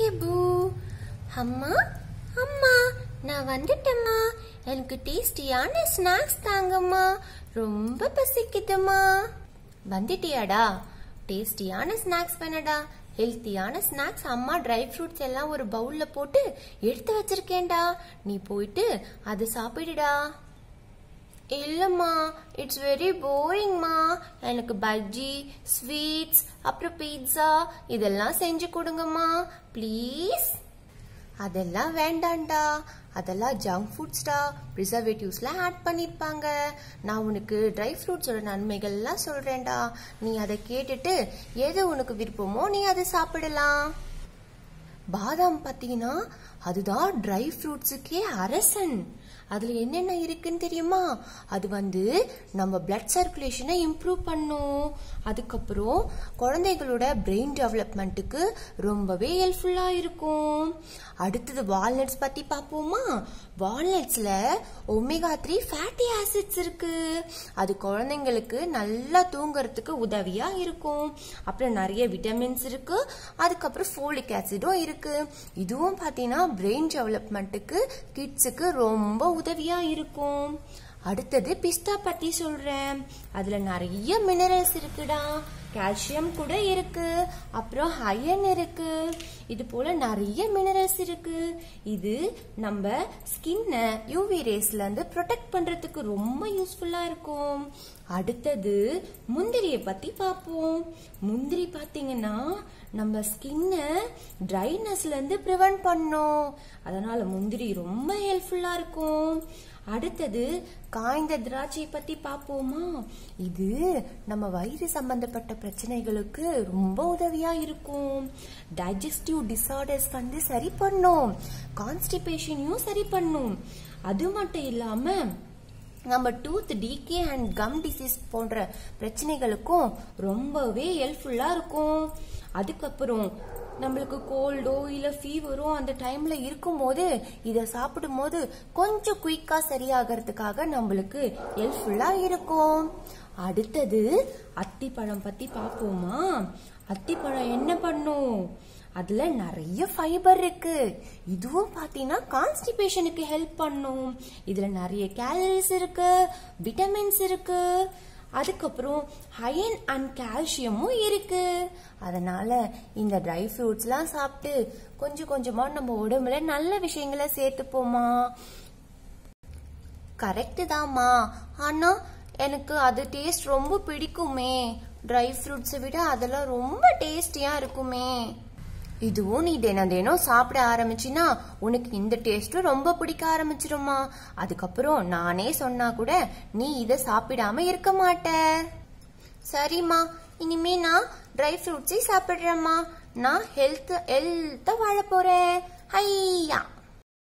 பேபு அம்மா அம்மா நான் வந்துட்டேம்மா எனக்கு டேஸ்டியான ஸ்நாக்ஸ் தாங்கம்மா ரொம்ப பசிக்குதும்மா வந்துட்டியாடா டேஸ்டியான ஸ்நாக்ஸ் வேணடா ஹெல்த்தியான ஸ்நாக்ஸ் அம்மா ட்ரை ஃப்ரூட்ஸ் எல்லாம் ஒரு பவுல்ல போட்டு எடுத்து வச்சிருக்கேன்டா நீ போயிட்டு அது சாப்பிடுடா இல்லம்மா இட்ஸ் வெரி போரிங்மா எனக்கு பஜ்ஜி ஸ்வீட்ஸ் அப்புறம் பீட்சா இதெல்லாம் செஞ்சு கொடுங்கம்மா ப்ளீஸ் அதெல்லாம் வேண்டாம்டா அதெல்லாம் ஜங்க் ஃபுட்ஸ்டா ப்ரிசர்வேட்டிவ்ஸ்லாம் ஆட் பண்ணியிருப்பாங்க நான் உனக்கு ட்ரை ஃப்ரூட்ஸோட நன்மைகள்லாம் சொல்கிறேன்டா நீ அதை கேட்டுட்டு எது உனக்கு விருப்பமோ நீ அதை சாப்பிடலாம் பாதாம் பார்த்தீங்கன்னா அதுதான் ட்ரை ஃப்ரூட்ஸுக்கே அரசன் அதுல என்னென்ன இருக்குன்னு தெரியுமா அது வந்து நம்ம பிளட் சர்க்குலேஷனை இம்ப்ரூவ் பண்ணும் அதுக்கப்புறம் குழந்தைகளோட பிரெயின் டெவலப்மெண்ட்டுக்கு ரொம்பவே ஹெல்ப்ஃபுல்லா இருக்கும் அடுத்தது வால்நட்ஸ் பத்தி பார்ப்போமா வால்நட்ஸ்ல ஒமேகா த்ரீ ஃபேட்டி ஆசிட்ஸ் இருக்கு அது குழந்தைங்களுக்கு நல்லா தூங்குறதுக்கு உதவியா இருக்கும் அப்புறம் நிறைய விட்டமின்ஸ் இருக்கு அதுக்கப்புறம் ஃபோலிக் ஆசிடும் இருக்கு இதுவும் பார்த்தீங்கன்னா பிரெயின் டெவலப்மெண்ட்டுக்கு கிட்ஸுக்கு ரொம்ப உதவியா இருக்கும் அடுத்தது பிஸ்தா பத்தி சொல்றேன் அதுல நிறைய மினரல்ஸ் இருக்குடா கால்சியம் கூட இருக்கு அப்புறம் அயன் இருக்கு இது போல நிறைய மினரல்ஸ் இருக்கு இது நம்ம ஸ்கின்னை யூவி ரேஸ்ல இருந்து ப்ரொடெக்ட் பண்றதுக்கு ரொம்ப யூஸ்ஃபுல்லா இருக்கும் அடுத்தது முந்திரியை பத்தி பார்ப்போம் முந்திரி பாத்தீங்கன்னா நம்ம ஸ்கின்னை ட்ரைனஸ்ல இருந்து ப்ரிவென்ட் பண்ணும் அதனால முந்திரி ரொம்ப ஹெல்ப்ஃபுல்லா இருக்கும் அடுத்தது காய்ந்த திராட்சை பத்தி பார்ப்போமா இது நம்ம வயிறு சம்பந்தப்பட்ட பிரச்சனைகளுக்கு ரொம்ப உதவியா இருக்கும் டைஜஸ்டிவ் டிசார்டர்ஸ் வந்து சரி பண்ணும் கான்ஸ்டிபேஷனையும் சரி பண்ணும் அது மட்டும் இல்லாம நம்ம tooth decay and gum disease போன்ற பிரச்சனைகளுக்கும் ரொம்பவே ஹெல்ப்ஃபுல்லா இருக்கும் அதுக்கப்புறம் நம்மளுக்கு கோல்டோ இல்ல ஃபீவரோ அந்த டைம்ல இருக்கும்போது இத சாப்பிடும்போது கொஞ்சம் குயிக்கா சரியாகிறதுக்காக நம்மளுக்கு ஹெல்ப்ஃபுல்லா இருக்கும் அடுத்தது அத்திப்பழம் பத்தி பார்ப்போமா அத்திப்பழம் என்ன பண்ணும் அதுல நிறைய ஃபைபர் இருக்கு இதுவும் பாத்தீங்கன்னா கான்ஸ்டிபேஷனுக்கு ஹெல்ப் பண்ணும் இதுல நிறைய கேலரிஸ் இருக்கு விட்டமின்ஸ் இருக்கு அதுக்கப்புறம் அயன் அண்ட் கால்சியமும் இருக்கு அதனால இந்த ட்ரை ஃப்ரூட்ஸ்லாம் சாப்பிட்டு கொஞ்சம் கொஞ்சமா நம்ம உடம்புல நல்ல விஷயங்களை சேர்த்துப்போமா கரெக்டு தாம்மா ஆனா எனக்கு அது டேஸ்ட் ரொம்ப பிடிக்குமே ட்ரை ஃப்ரூட்ஸை விட அதெல்லாம் ரொம்ப டேஸ்டியா இருக்குமே இதுவும் நீ தினம் தினம் சாப்பிட ஆரம்பிச்சினா உனக்கு இந்த டேஸ்ட்டும் ரொம்ப பிடிக்க ஆரம்பிச்சிருமா அதுக்கப்புறம் நானே சொன்னா கூட நீ இதை சாப்பிடாம இருக்க மாட்ட சரிம்மா இனிமே நான் ட்ரை ஃப்ரூட்ஸை சாப்பிடுறேம்மா நான் ஹெல்த் ஹெல்த்தா வாழ போறேன் ஐயா